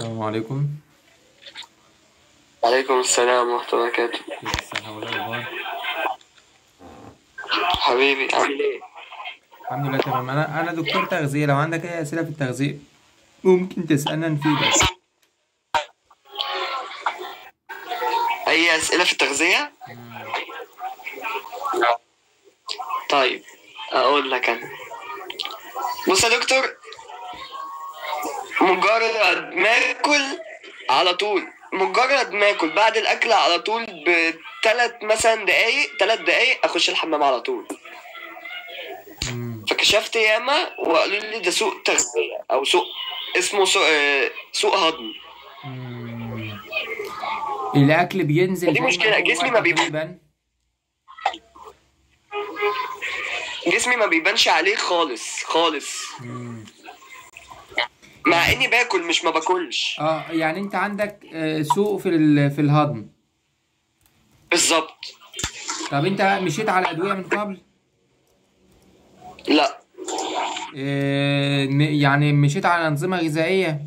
السلام عليكم وعليكم السلام ورحمة الله وبركاته كيف الصحة والأخبار؟ حبيبي عامل ايه؟ الحمد لله تمام أنا أنا دكتور تغذية لو عندك أي أسئلة في التغذية ممكن تسألنا نفيدك أي أسئلة في التغذية؟ طيب أقول لك أنا بص يا دكتور مجرد ما آكل على طول مجرد ما آكل بعد الأكل على طول بثلاث مثلا دقايق ثلاث دقايق أخش الحمام على طول مم. فكشفت ياما وقالوا لي ده سوء تغذية أو سوء اسمه سوء آه، سوء هضم مم. الأكل بينزل دي زي ما مشكلة، هو جسمي ما بيب- تقريبا جسمي ما بيبانش عليه خالص خالص مم. مع اني باكل مش ما باكلش اه يعني أنت عندك آه، سوء في ال- في الهضم بالظبط طب أنت مشيت على أدوية من قبل؟ لا آه، م- يعني مشيت على أنظمة غذائية؟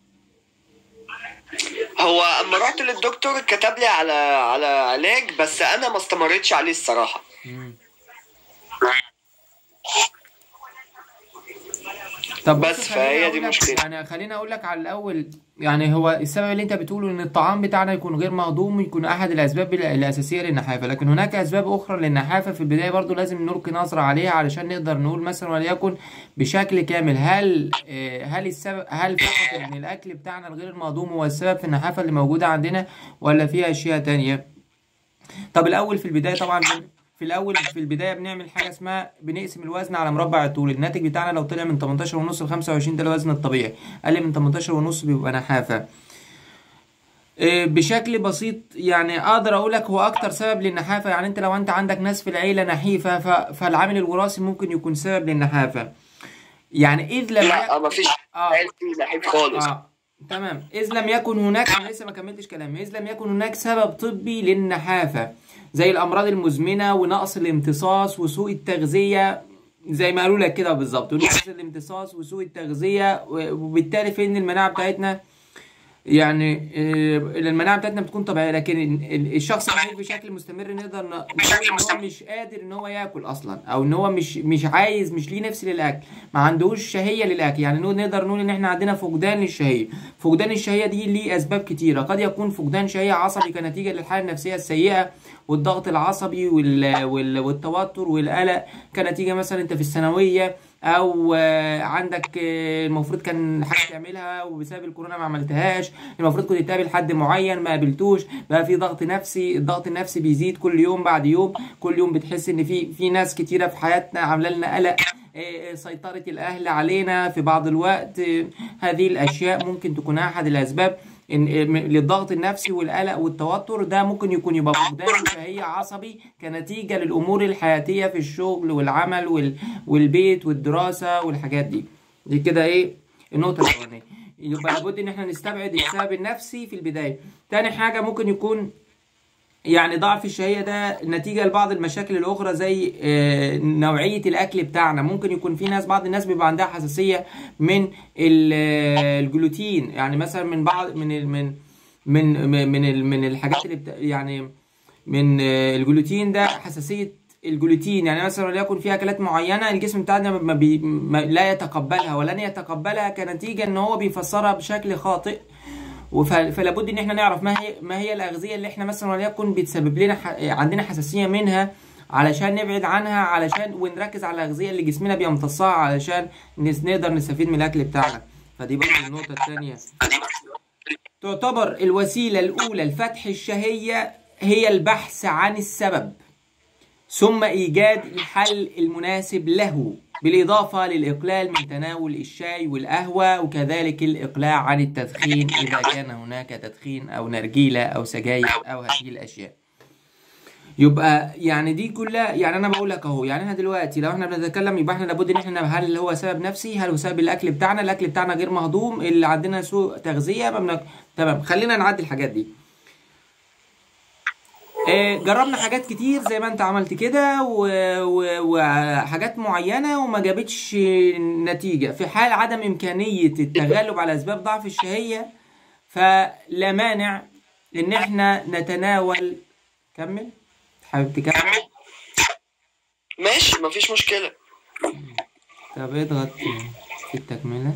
هو اما رحت للدكتور كتب لي على على علاج بس انا ما استمرتش عليه الصراحه مم. طب بص بس خليني فهي أقول دي لك- مشكلة. يعني خليني اقول لك على الاول يعني هو السبب اللي انت بتقوله ان الطعام بتاعنا يكون غير مهضوم يكون احد الاسباب ال- الاساسيه للنحافه لكن هناك اسباب اخرى للنحافه في البدايه برضو لازم نلقي نظره عليها علشان نقدر نقول مثلا وليكن بشكل كامل هل آه، هل السبب هل فقط ان الاكل بتاعنا الغير المهضوم هو السبب في النحافه اللي موجوده عندنا ولا في اشياء تانية طب الاول في البدايه طبعا بن- في الاول في البدايه بنعمل حاجه اسمها بنقسم الوزن على مربع الطول الناتج بتاعنا لو طلع من 18 ونص ل 25 ده الوزن الطبيعي اقل من 18 ونص بيبقى نحافه إيه، بشكل بسيط يعني اقدر اقول لك هو اكتر سبب للنحافه يعني انت لو انت عندك ناس في العيله نحيفه ف- فالعامل الوراثي ممكن يكون سبب للنحافه يعني اذ لم لا يكن ما فيش اه عيلتي نحيف خالص اه تمام اذ لم يكن هناك انا لسه ما كملتش كلامي اذ لم يكن هناك سبب طبي للنحافه زي الامراض المزمنه ونقص الامتصاص وسوء التغذيه زي ما قالوا لك كده بالظبط ونقص الامتصاص وسوء التغذيه وبالتالي فين المناعه بتاعتنا يعني آه، المناعه بتاعتنا بتكون طبيعيه لكن ال- ال- الشخص النحيف بشكل مستمر نقدر ن- نقول ان هو مش قادر ان هو ياكل اصلا او ان هو مش مش عايز مش ليه نفس للاكل ما عندهوش شهيه للاكل يعني نقول- نقدر نقول ان احنا عندنا فقدان للشهيه فقدان الشهيه دي ليه اسباب كتيره قد يكون فقدان شهيه عصبي كنتيجه للحاله النفسيه السيئه والضغط العصبي وال... وال... والتوتر والقلق كنتيجه مثلا انت في الثانويه او آه، عندك آه، المفروض كان حاجه تعملها وبسبب الكورونا ما عملتهاش المفروض كنت تقابل حد معين ما قابلتوش بقى في ضغط نفسي الضغط النفسي بيزيد كل يوم بعد يوم كل يوم بتحس ان في في ناس كتيره في حياتنا عامله لنا قلق آه، سيطره الاهل علينا في بعض الوقت آه، هذه الاشياء ممكن تكون احد الاسباب إن م- للضغط النفسي والقلق والتوتر ده ممكن يكون يبقى فقدان شهية عصبي كنتيجة للأمور الحياتية في الشغل والعمل وال... والبيت والدراسة والحاجات دي دي كده إيه النقطة الأولانية يبقى لابد إن إحنا نستبعد السبب النفسي في البداية تاني حاجة ممكن يكون يعني ضعف الشهية ده نتيجة لبعض المشاكل الأخرى زي آه، نوعية الأكل بتاعنا ممكن يكون في ناس بعض الناس بيبقى عندها حساسية من ال- آه، الجلوتين يعني مثلا من بعض من ال- من من من من, ال- من الحاجات اللي بت يعني من آه، الجلوتين ده حساسية الجلوتين يعني مثلا وليكن في اكلات معينه الجسم بتاعنا ما بي ما لا يتقبلها ولن يتقبلها كنتيجه ان هو بيفسرها بشكل خاطئ وف- فلا بد ان احنا نعرف ما هي ما هي الاغذيه اللي احنا مثلا وليكن بتسبب لنا ح... عندنا حساسيه منها علشان نبعد عنها علشان ونركز على الاغذيه اللي جسمنا بيمتصها علشان نس... نقدر نستفيد من الاكل بتاعنا فدي برضه النقطه الثانيه تعتبر الوسيله الاولى لفتح الشهيه هي البحث عن السبب ثم إيجاد الحل المناسب له بالإضافة للإقلال من تناول الشاي والقهوة وكذلك الإقلاع عن التدخين إذا كان هناك تدخين أو نرجيلة أو سجاير أو هذه الأشياء يبقى يعني دي كلها يعني انا بقول لك اهو يعني احنا دلوقتي لو احنا بنتكلم يبقى احنا لابد ان احنا هل هو سبب نفسي هل هو سبب الاكل بتاعنا الاكل بتاعنا غير مهضوم اللي عندنا سوء تغذيه ما بنك... تمام خلينا نعدي الحاجات دي آه، جربنا حاجات كتير زي ما انت عملت كده و- و- وحاجات معينة وما جابتش نتيجة في حال عدم إمكانية التغلب على أسباب ضعف الشهية فلا مانع ان احنا نتناول كمل حابب تكمل ماشي مفيش مشكلة طب اضغط في التكملة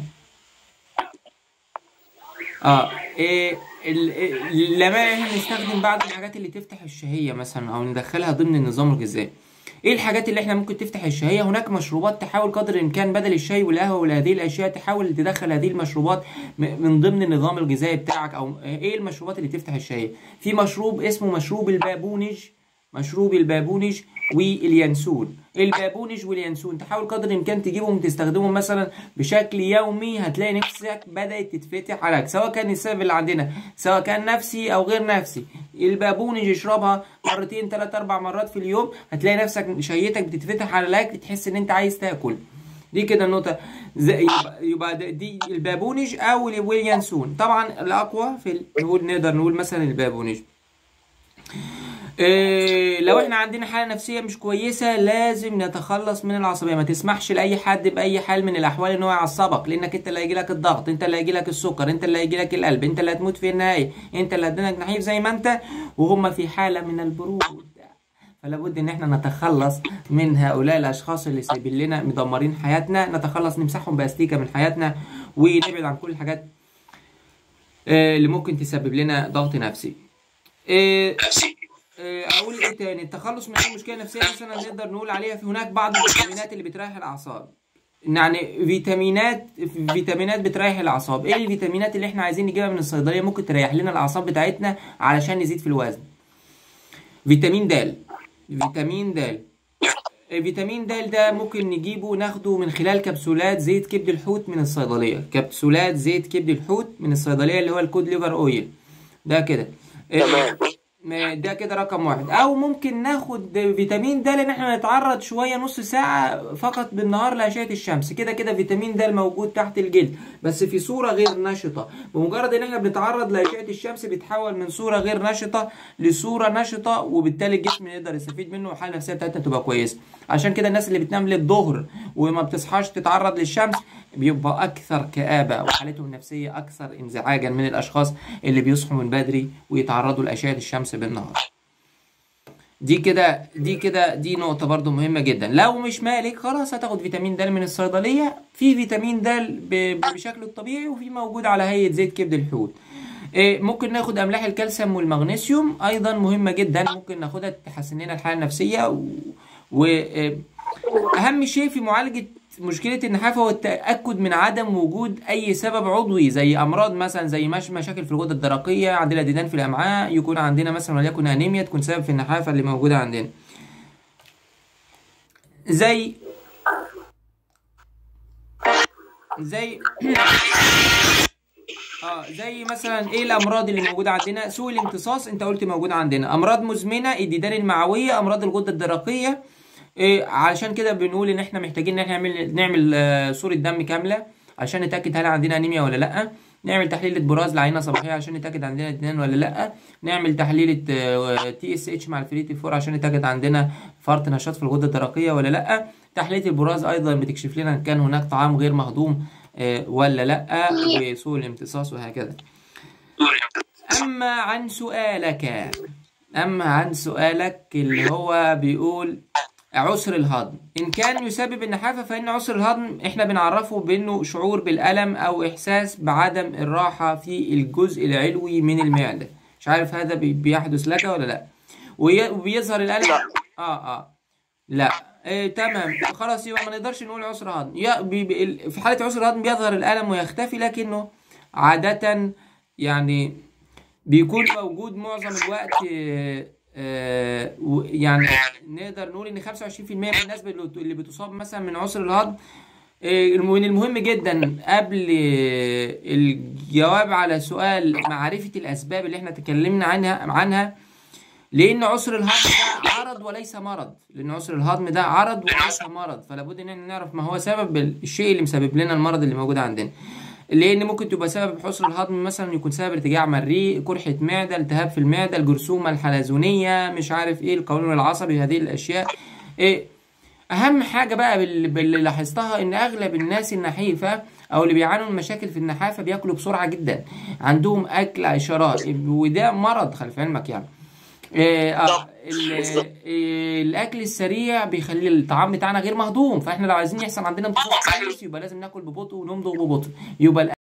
اه إيه ال- ال- لما احنا نستخدم بعض الحاجات اللي تفتح الشهية مثلا او ندخلها ضمن النظام الغذائي ايه الحاجات اللي احنا ممكن تفتح الشهية هناك مشروبات تحاول قدر الامكان بدل الشاي والقهوة وهذه الاشياء تحاول تدخل هذه المشروبات م- من ضمن النظام الغذائي بتاعك او ايه المشروبات اللي تفتح الشهية في مشروب اسمه مشروب البابونج مشروب البابونج واليانسون البابونج واليانسون تحاول قدر الامكان تجيبهم وتستخدمهم مثلا بشكل يومي هتلاقي نفسك بدات تتفتح عليك سواء كان السبب اللي عندنا سواء كان نفسي او غير نفسي البابونج اشربها مرتين ثلاث اربع مرات في اليوم هتلاقي نفسك شهيتك بتتفتح على الاكل تحس ان انت عايز تاكل دي كده النقطة زي يبقى, يبقى ده- دي البابونج او اليانسون طبعا الاقوى في ال- نقول نقدر نقول مثلا البابونج إيه لو احنا عندنا حالة نفسية مش كويسة لازم نتخلص من العصبية ما تسمحش لأي حد بأي حال من الأحوال إن هو يعصبك لأنك أنت اللي هيجيلك الضغط أنت اللي هيجيلك السكر أنت اللي هيجيلك القلب أنت اللي هتموت في النهاية أنت اللي هتدينك نحيف زي ما أنت وهم في حالة من البرود فلا بد ان احنا نتخلص من هؤلاء الاشخاص اللي سايبين لنا مدمرين حياتنا نتخلص نمسحهم باستيكه من حياتنا ونبعد عن كل الحاجات آه، اللي ممكن تسبب لنا ضغط نفسي آه، آه، اقول ايه تاني التخلص من اي مشكله نفسيه مثلا نقدر نقول عليها في هناك بعض الفيتامينات اللي بتريح الاعصاب يعني فيتامينات فيتامينات بتريح الاعصاب ايه الفيتامينات اللي احنا عايزين نجيبها من الصيدليه ممكن تريح لنا الاعصاب بتاعتنا علشان نزيد في الوزن فيتامين د فيتامين د فيتامين د ده ممكن نجيبه ناخده من خلال كبسولات زيت كبد الحوت من الصيدليه كبسولات زيت كبد الحوت من الصيدليه اللي هو الكود ليفر اويل ده كده تمام ما- ده كده رقم واحد او ممكن ناخد فيتامين د لان احنا نتعرض شويه نص ساعه فقط بالنهار لاشعه الشمس كده كده فيتامين د موجود تحت الجلد بس في صوره غير نشطه بمجرد ان احنا بنتعرض لاشعه الشمس بيتحول من صوره غير نشطه لصوره نشطه وبالتالي الجسم يقدر يستفيد منه والحاله النفسيه بتاعتنا تبقى كويسه عشان كده الناس اللي بتنام للظهر وما بتصحاش تتعرض للشمس بيبقى اكثر كآبة وحالتهم النفسية اكثر انزعاجا من الاشخاص اللي بيصحوا من بدري ويتعرضوا لاشعة الشمس بالنهار دي كده دي كده دي نقطة برضو مهمة جدا لو مش مالك خلاص هتاخد فيتامين د من الصيدلية في فيتامين د ب- بشكله الطبيعي وفي موجود على هيئة زيت كبد الحوت إيه، ممكن ناخد املاح الكالسيوم والمغنيسيوم ايضا مهمة جدا ممكن ناخدها تحسن لنا الحالة النفسية و, و... إيه، اهم شيء في معالجة مشكلة النحافة هو التأكد من عدم وجود أي سبب عضوي زي أمراض مثلا زي مش مشاكل في الغدة الدرقية عندنا ديدان في الأمعاء يكون عندنا مثلا وليكن أنيميا تكون سبب في النحافة اللي موجودة عندنا زي زي اه زي مثلا ايه الامراض اللي موجوده عندنا سوء الامتصاص انت قلت موجود عندنا امراض مزمنه الديدان المعويه امراض الغده الدرقيه إيه علشان كده بنقول ان احنا محتاجين ان احنا نعمل نعمل آه، صوره دم كامله عشان نتاكد هل عندنا انيميا ولا لا نعمل تحليل براز لعينه صباحيه عشان نتاكد عندنا ديدان ولا لا نعمل تحليل تي اس اتش مع الفريتي فور عشان نتاكد عندنا فرط نشاط في الغده الدرقيه ولا لا تحليل البراز ايضا بتكشف لنا ان كان هناك طعام غير مهضوم آه، ولا لا وسوء الامتصاص وهكذا أما عن سؤالك أما عن سؤالك اللي هو بيقول عسر الهضم إن كان يسبب النحافة فإن عسر الهضم إحنا بنعرفه بإنه شعور بالألم أو إحساس بعدم الراحة في الجزء العلوي من المعدة مش عارف هذا بي- بيحدث لك ولا لا وي- وبيظهر الألم لا. آه آه لا إيه تمام خلاص يبقى ما نقدرش نقول عسر هضم يا بي بي ال- في حالة عسر الهضم بيظهر الألم ويختفي لكنه عادة يعني بيكون موجود معظم الوقت آه، آه، و- يعني نقدر نقول ان 25% من الناس اللي اللي بتصاب مثلا من عسر الهضم آه، من المهم جدا قبل آه، الجواب على سؤال معرفة الأسباب اللي احنا تكلمنا عنها عنها لأن عسر الهضم ده عرض وليس مرض لأن عسر الهضم ده عرض وليس مرض فلا بد إن احنا نعرف ما هو سبب الشيء اللي مسبب لنا المرض اللي موجود عندنا لان ممكن تبقى سبب حسن الهضم مثلا يكون سبب ارتجاع مريء قرحة معدة التهاب في المعدة الجرثومة الحلزونية مش عارف ايه القولون العصبي هذه الاشياء إيه اهم حاجه بقى بال- باللي لاحظتها ان اغلب الناس النحيفه او اللي بيعانوا من مشاكل في النحافه بياكلوا بسرعه جدا عندهم اكل اشارات وده مرض خلي في علمك يعني آه، آه، بالظبط. ال- بالظبط. آه، الاكل السريع بيخلي الطعام بتاعنا غير مهضوم فاحنا لو عايزين يحصل عندنا امتصاص كويس يبقى لازم ناكل ببطء ونمضغ ببطء يبقى